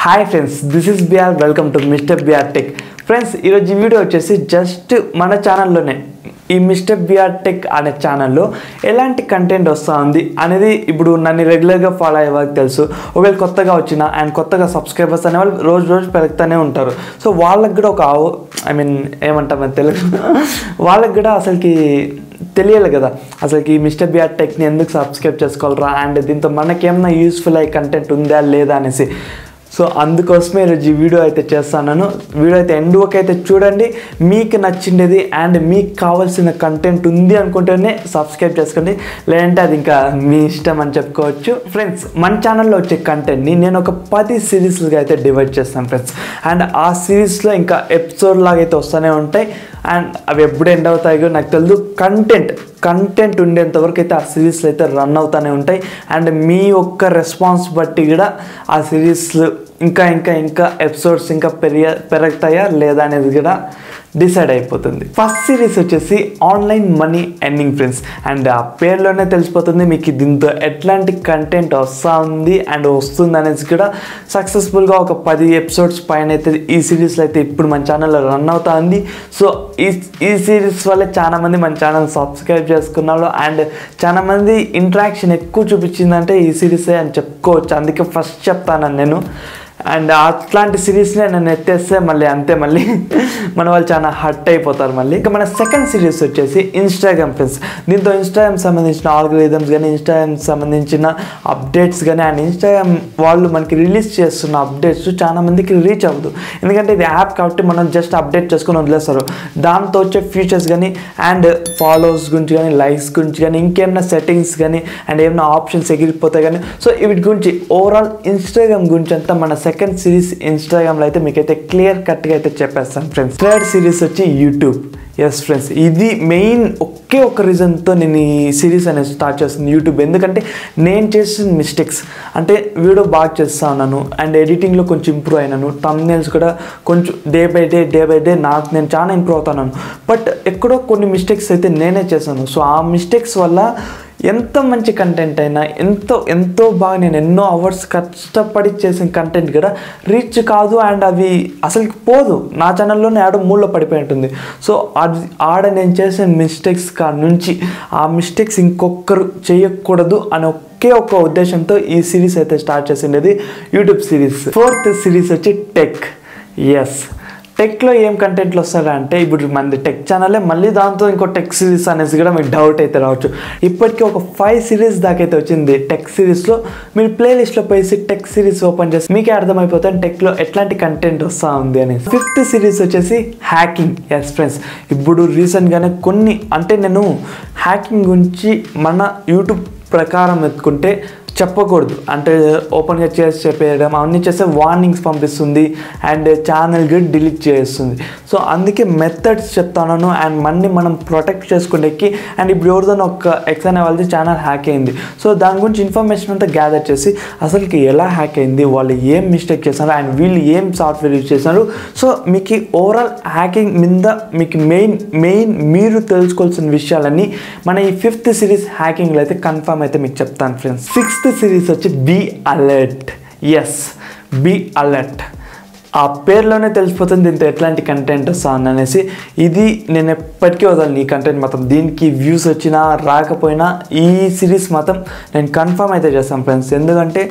hi friends this is BR welcome to mister BR tech friends ఈరోజు ఈ video వచ్చేసి just మన ఛానల్లోనే ఈ మిస్టర్ బిఆర్ టెక్ అనే ఛానల్లో ఎలాంటి కంటెంట్ వస్తూ ఉంది అనేది ఇప్పుడు నన్ను రెగ్యులర్గా ఫాలో అయ్యే వాళ్ళకి తెలుసు ఒకవేళ కొత్తగా వచ్చిన అండ్ కొత్తగా సబ్స్క్రైబర్స్ అనే వాళ్ళు రోజు రోజు పెరుగుతూనే ఉంటారు సో వాళ్ళకి కూడా ఒక ఐ మీన్ ఏమంటాం అది తెలుగు వాళ్ళకి కూడా అసలుకి తెలియాలి కదా అసలుకి మిస్టర్ బిఆర్ టెక్ని ఎందుకు సబ్స్క్రైబ్ చేసుకోవాలరా అండ్ దీంతో మనకేమన్నా యూస్ఫుల్ అయ్యే కంటెంట్ ఉందా లేదా అనేసి సో అందుకోసమే ఈరోజు ఈ వీడియో అయితే చేస్తాను వీడియో అయితే ఎండ్ వరకు అయితే చూడండి మీకు నచ్చిండేది అండ్ మీకు కావాల్సిన కంటెంట్ ఉంది అనుకుంటేనే సబ్స్క్రైబ్ చేసుకోండి లేదంటే అది ఇంకా మీ ఇష్టం అని చెప్పుకోవచ్చు ఫ్రెండ్స్ మన ఛానల్లో వచ్చే కంటెంట్ని నేను ఒక పది సిరీస్లుగా అయితే డివైడ్ చేస్తాను ఫ్రెండ్స్ అండ్ ఆ సిరీస్లో ఇంకా ఎపిసోడ్ లాగా అయితే వస్తూనే ఉంటాయి అండ్ అవి ఎప్పుడు ఎండ్ అవుతాయో నాకు తెలియదు కంటెంట్ కంటెంట్ ఉండేంత వరకు అయితే ఆ సిరీస్లు అయితే రన్ అవుతూనే ఉంటాయి అండ్ మీ ఒక్క రెస్పాన్స్ బట్టి కూడా ఆ సిరీస్లు ఇంకా ఇంకా ఇంకా ఎపిసోడ్స్ ఇంకా పెరిగ పెరుగుతాయా లేదా అనేది కూడా డిసైడ్ అయిపోతుంది ఫస్ట్ సిరీస్ వచ్చేసి online money earning friends and ఆ పేర్లోనే తెలిసిపోతుంది మీకు దీంతో ఎట్లాంటి కంటెంట్ వస్తూ ఉంది అండ్ వస్తుంది అనేసి కూడా సక్సెస్ఫుల్గా ఒక పది ఎపిసోడ్స్ పైన అయితే ఈ సిరీస్లో అయితే ఇప్పుడు మన ఛానల్లో రన్ అవుతా ఉంది సో ఈ ఈ సిరీస్ వల్ల చాలా మంది మన ఛానల్ సబ్స్క్రైబ్ చేసుకున్నారు అండ్ చాలా మంది ఇంట్రాక్షన్ ఎక్కువ చూపించిందంటే ఈ సిరీసే అని చెప్పుకోవచ్చు అందుకే ఫస్ట్ చెప్తాను నేను అండ్ అట్లాంటి సిరీస్నే నేను ఎత్తేస్తే మళ్ళీ అంతే మళ్ళీ మన వాళ్ళు చాలా హట్ అయిపోతారు మళ్ళీ ఇంకా మన సెకండ్ సిరీస్ వచ్చేసి ఇన్స్టాగ్రామ్ ఫ్రెండ్స్ దీంతో ఇన్స్టాగ్రామ్ సంబంధించిన ఆల్గరిథమ్స్ కానీ ఇన్స్టాగ్రామ్ సంబంధించిన అప్డేట్స్ కానీ అండ్ ఇన్స్టాగ్రామ్ వాళ్ళు మనకి రిలీజ్ చేస్తున్న అప్డేట్స్ చాలా మందికి రీచ్ అవ్వదు ఎందుకంటే ఇది యాప్ కాబట్టి మనం జస్ట్ అప్డేట్ చేసుకొని వదిలేస్తారు దాంతో వచ్చే ఫీచర్స్ కానీ అండ్ ఫాలోవర్స్ గురించి కానీ లైక్స్ గురించి కానీ ఇంకేమైనా సెట్టింగ్స్ కానీ అండ్ ఏమైనా ఆప్షన్స్ ఎగిరిపోతాయి కానీ సో వీటి గురించి ఓవరాల్ ఇన్స్టాగ్రామ్ గురించి అంతా మన సెకండ్ సిరీస్ ఇన్స్టాగ్రామ్లో అయితే మీకైతే క్లియర్ కట్గా అయితే చెప్పేస్తాను ఫ్రెండ్స్ థర్డ్ సిరీస్ వచ్చి యూట్యూబ్ ఎస్ ఫ్రెండ్స్ ఇది మెయిన్ ఒకే ఒక రీజన్తో నేను ఈ సిరీస్ అనేది స్టార్ట్ చేస్తుంది యూట్యూబ్ ఎందుకంటే నేను చేసిన మిస్టేక్స్ అంటే వీడియో బాగా చేస్తా ఉన్నాను అండ్ ఎడిటింగ్లో కొంచెం ఇంప్రూవ్ అయినాను తమ్నేల్స్ కూడా కొంచెం day by day day by day నాకు నేను చాలా ఇంప్రూవ్ అవుతున్నాను బట్ ఎక్కడో కొన్ని మిస్టేక్స్ అయితే నేనే చేశాను సో ఆ మిస్టేక్స్ వల్ల ఎంత మంచి కంటెంట్ అయినా ఎంతో ఎంతో బాగా నేను ఎన్నో అవర్స్ కష్టపడి చేసిన కంటెంట్ కూడా రీచ్ కాదు అండ్ అవి అసలుకి పోదు నా ఛానల్లోనే ఆడ మూల్లో పడిపోయి ఉంటుంది సో అది ఆడ నేను చేసిన మిస్టేక్స్ కా నుంచి ఆ మిస్టేక్స్ ఇంకొకరు చేయకూడదు అనే ఒకే ఒక ఉద్దేశంతో ఈ సిరీస్ అయితే స్టార్ట్ చేసిండేది యూట్యూబ్ సిరీస్ ఫోర్త్ సిరీస్ వచ్చి టెక్ ఎస్ టెక్లో ఏం కంటెంట్లు వస్తారా అంటే ఇప్పుడు మనది టెక్ ఛానలే మళ్ళీ దాంతో ఇంకో టెక్ సిరీస్ అనేసి కూడా మీకు డౌట్ అయితే రావచ్చు ఇప్పటికీ ఒక ఫైవ్ సిరీస్ దాకా అయితే వచ్చింది టెక్ సిరీస్లో మీరు ప్లేలిస్ట్లో పోయి టెక్ సిరీస్ ఓపెన్ చేసి మీకే అర్థమైపోతుంది టెక్లో ఎట్లాంటి కంటెంట్ వస్తూ ఉంది అని ఫిఫ్త్ సిరీస్ వచ్చేసి హ్యాకింగ్ ఎస్ ఫ్రెండ్స్ ఇప్పుడు రీసెంట్గానే కొన్ని అంటే నేను హ్యాకింగ్ గురించి మన యూట్యూబ్ ప్రకారం ఎత్తుకుంటే చెప్పకూడదు అంటే ఓపెన్గా చేసి చెప్పేయడం అవన్నీ చేస్తే వార్నింగ్స్ పంపిస్తుంది అండ్ ఛానల్ కూడా డిలీట్ చేస్తుంది సో అందుకే మెథడ్స్ చెప్తాను అండ్ మన్ని మనం ప్రొటెక్ట్ చేసుకునేకి అండ్ ఇప్పుడు ఎవరిదైనా ఒక ఎక్స్ అనే వాళ్ళది ఛానల్ హ్యాక్ అయింది సో దాని గురించి ఇన్ఫర్మేషన్ అంతా గ్యాదర్ చేసి అసలుకి ఎలా హ్యాక్ అయింది వాళ్ళు ఏం మిస్టేక్ చేస్తున్నారు అండ్ వీళ్ళు ఏం సాఫ్ట్వేర్ యూజ్ చేస్తున్నారు సో మీకు ఓవరాల్ హ్యాకింగ్ మీద మీకు మెయిన్ మెయిన్ మీరు తెలుసుకోవాల్సిన విషయాలన్నీ మన ఈ ఫిఫ్త్ సిరీస్ హ్యాకింగ్లో అయితే కన్ఫర్మ్ అయితే మీకు చెప్తాను ఫ్రెండ్స్ సిక్స్త్ సిరీస్ వచ్చి be alert S be alert ఆ పేర్లోనే తెలిసిపోతుంది దీంతో ఎట్లాంటి కంటెంట్ వస్తుంది అనేసి ఇది నేను ఎప్పటికీ వదలను ఈ కంటెంట్ మాత్రం దీనికి వ్యూస్ వచ్చినా రాకపోయినా ఈ సిరీస్ మాత్రం నేను కన్ఫర్మ్ అయితే చేస్తాను ఫ్రెండ్స్ ఎందుకంటే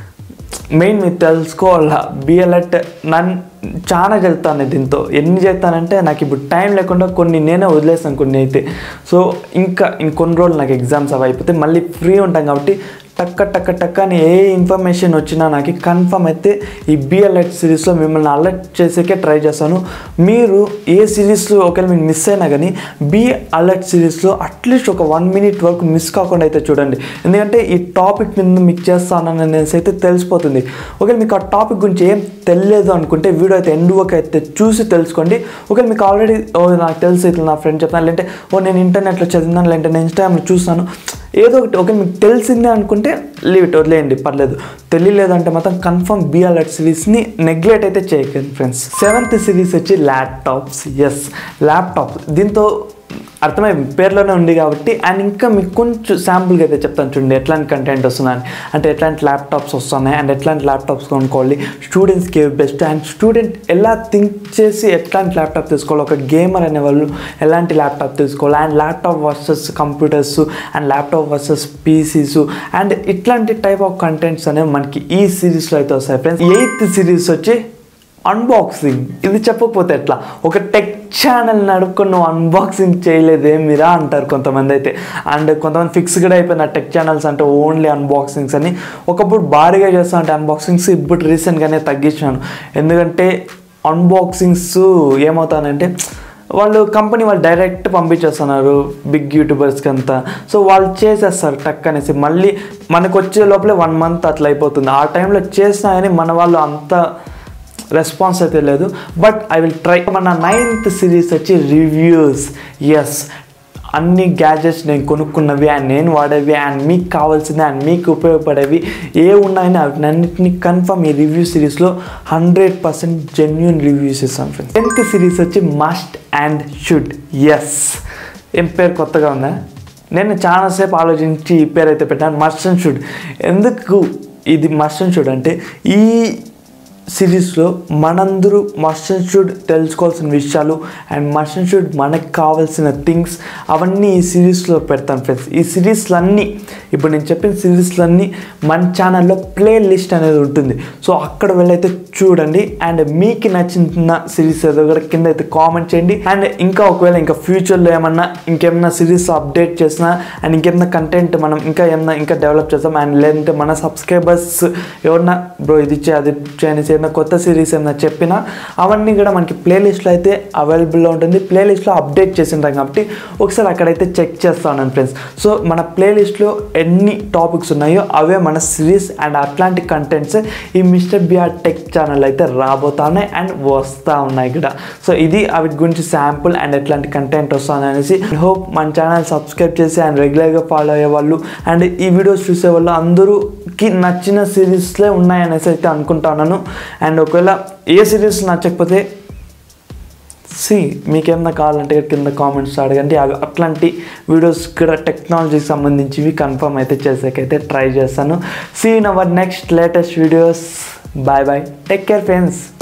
మెయిన్ మీరు తెలుసుకోవాలా బిఎల్ఎట్ నన్ను చాలా చెప్తాను దీంతో ఎన్ని చేస్తానంటే నాకు ఇప్పుడు టైం లేకుండా కొన్ని నేనే వదిలేస్తాను కొన్ని అయితే సో ఇంకా ఇంకొన్ని రోజులు నాకు ఎగ్జామ్స్ అవి అయిపోతే మళ్ళీ ఫ్రీ ఉంటాం కాబట్టి టక్క టక్క టక్క అని ఏ ఇన్ఫర్మేషన్ వచ్చినా నాకు కన్ఫర్మ్ అయితే ఈ బి అలర్ట్ సిరీస్లో మిమ్మల్ని అలర్ట్ చేసేకే ట్రై చేస్తాను మీరు ఏ సిరీస్లో ఒకవేళ మీరు మిస్ అయినా కానీ బి అలర్ట్ సిరీస్లో అట్లీస్ట్ ఒక వన్ మినిట్ వరకు మిస్ కాకుండా అయితే చూడండి ఎందుకంటే ఈ టాపిక్ మీద మీకు చేస్తానని అనేసి అయితే తెలిసిపోతుంది ఒకవేళ మీకు ఆ టాపిక్ గురించి ఏం తెలియదు అనుకుంటే వీడియో అయితే ఎండ్ వరకు అయితే చూసి తెలుసుకోండి ఒకవేళ మీకు ఆల్రెడీ ఓ నాకు తెలుసు ఇట్లా నా ఫ్రెండ్ చెప్తాను లేదంటే ఓ నేను ఇంటర్నెట్లో చదివినాను లేదంటే నేను ఇన్స్టాగ్రామ్లో చూస్తాను ఏదో ఒకటి ఓకే మీకు తెలిసిందే అనుకుంటే లీవ్ ఇట్ వదిలేయండి పర్లేదు తెలియలేదంటే మాత్రం కన్ఫర్మ్ బి అలర్ట్ సిరీస్ని నెగ్లెక్ట్ అయితే చేయకండి ఫ్రెండ్స్ సెవెంత్ సిరీస్ వచ్చి ల్యాప్టాప్స్ ఎస్ ల్యాప్టాప్ దీంతో అర్థమై పేర్లోనే ఉంది కాబట్టి అండ్ ఇంకా మీకు కొంచెం శాంపుల్గా అయితే చెప్తాను చూడండి ఎట్లాంటి కంటెంట్ వస్తుందని అంటే ఎట్లాంటి ల్యాప్టాప్స్ వస్తున్నాయి అండ్ ఎట్లాంటి ల్యాప్టాప్స్ కొనుక్కోవాలి స్టూడెంట్స్కి బెస్ట్ అండ్ స్టూడెంట్ ఎలా థింక్ చేసి ఎట్లాంటి ల్యాప్టాప్ తీసుకోవాలి ఒక గేమర్ అనే వాళ్ళు ఎలాంటి ల్యాప్టాప్ తీసుకోవాలి and laptop versus computers and laptop versus PCs and ఇట్లాంటి టైప్ ఆఫ్ కంటెంట్స్ అనేవి మనకి ఈ సిరీస్లో అయితే వస్తాయి ఫ్రెండ్స్ ఎయిత్ సిరీస్ వచ్చి అన్బాక్సింగ్ ఇది చెప్పకపోతే ఎట్లా ఒక టెక్ ఛానల్ నడుపుకొని నువ్వు అన్బాక్సింగ్ చేయలేదే మీరా అంటారు కొంతమంది అయితే అండ్ కొంతమంది ఫిక్స్డ్ అయిపోయిన టెక్ ఛానల్స్ అంటే ఓన్లీ అన్బాక్సింగ్స్ అని ఒకప్పుడు భారీగా చేస్తా అంటే అన్బాక్సింగ్స్ ఇప్పుడు రీసెంట్గానే తగ్గించాను ఎందుకంటే అన్బాక్సింగ్స్ ఏమవుతానంటే వాళ్ళు కంపెనీ వాళ్ళు డైరెక్ట్ పంపించేస్తున్నారు బిగ్ యూట్యూబర్స్కి అంతా సో వాళ్ళు చేసేస్తారు టక్ అనేసి మళ్ళీ మనకు వచ్చే లోపలే వన్ మంత్ అట్లా అయిపోతుంది ఆ టైంలో చేసినా కానీ మన వాళ్ళు అంత రెస్పాన్స్ అయితే లేదు బట్ ఐ విల్ ట్రై మన నైన్త్ సిరీస్ వచ్చి రివ్యూస్ ఎస్ అన్ని గ్యాజెట్స్ నేను కొనుక్కున్నవి అండ్ నేను వాడేవి అండ్ మీకు కావాల్సింది అండ్ మీకు ఉపయోగపడేవి ఏ ఉన్నాయని అన్నింటినీ కన్ఫర్మ్ ఈ రివ్యూ సిరీస్లో హండ్రెడ్ పర్సెంట్ జెన్యున్ రివ్యూస్ ఇస్తాను ఫ్రెండ్స్ టెన్త్ సిరీస్ వచ్చి మస్ట్ అండ్ షుడ్ ఎస్ ఏం పేరు కొత్తగా ఉందా నేను చాలాసేపు ఆలోచించి ఈ పేరు అయితే పెట్టాను మస్ట్ అండ్ షుడ్ ఎందుకు ఇది మస్ట్ అండ్ షుడ్ అంటే ఈ సిరీస్లో మనందరూ మస్ట్ అండ్ షుడ్ తెలుసుకోవాల్సిన విషయాలు అండ్ మస్ట్ అండ్ షుడ్ మనకు కావాల్సిన థింగ్స్ అవన్నీ ఈ సిరీస్లో పెడతాను ఫ్రెండ్స్ ఈ సిరీస్లన్నీ ఇప్పుడు నేను చెప్పిన సిరీస్లన్నీ మన ఛానల్లో ప్లే లిస్ట్ అనేది ఉంటుంది సో అక్కడ వెళ్ళైతే చూడండి అండ్ మీకు నచ్చిన సిరీస్ ఏదో కూడా కింద అయితే కామెంట్ చేయండి అండ్ ఇంకా ఒకవేళ ఇంకా ఫ్యూచర్లో ఏమన్నా ఇంకేమన్నా సిరీస్ అప్డేట్ చేసినా అండ్ ఇంకేమన్నా కంటెంట్ మనం ఇంకా ఏమన్నా ఇంకా డెవలప్ చేస్తాం అండ్ లేదంటే మన సబ్స్క్రైబర్స్ ఎవరన్నా బ్రో ఇది చే అది చేయని ఏదైనా కొత్త సిరీస్ ఏమైనా చెప్పినా అవన్నీ కూడా మనకి ప్లేలిస్ట్లో అయితే అవైలబుల్లో ఉంటుంది ప్లేలిస్ట్లో అప్డేట్ చేసింటాం కాబట్టి ఒకసారి అక్కడైతే చెక్ చేస్తాను ఫ్రెండ్స్ సో మన ప్లేలిస్ట్లో ఎన్ని టాపిక్స్ ఉన్నాయో అవే మన సిరీస్ అండ్ అట్లాంటి కంటెంట్స్ ఈ మిస్టర్ బిఆర్ టెక్ ఛానల్ అయితే రాబోతా ఉన్నాయి అండ్ వస్తూ ఉన్నాయి కూడా సో ఇది అవి గురించి శాంపుల్ అండ్ ఎట్లాంటి కంటెంట్ వస్తుంది అనేసి హోప్ మన ఛానల్ సబ్స్క్రైబ్ చేసి అండ్ రెగ్యులర్గా ఫాలో అయ్యే వాళ్ళు అండ్ ఈ వీడియోస్ చూసే వాళ్ళు అందరూకి నచ్చిన సిరీస్లే ఉన్నాయనేసి అయితే అనుకుంటున్నాను అండ్ ఒకవేళ ఏ సిరీస్ నచ్చకపోతే సి మీకేమన్నా కావాలంటే కింద కామెంట్స్ అడగండి అవి అట్లాంటి వీడియోస్ కూడా టెక్నాలజీకి సంబంధించివి కన్ఫర్మ్ అయితే చేసేకైతే ట్రై చేస్తాను see in our next latest videos bye bye take care friends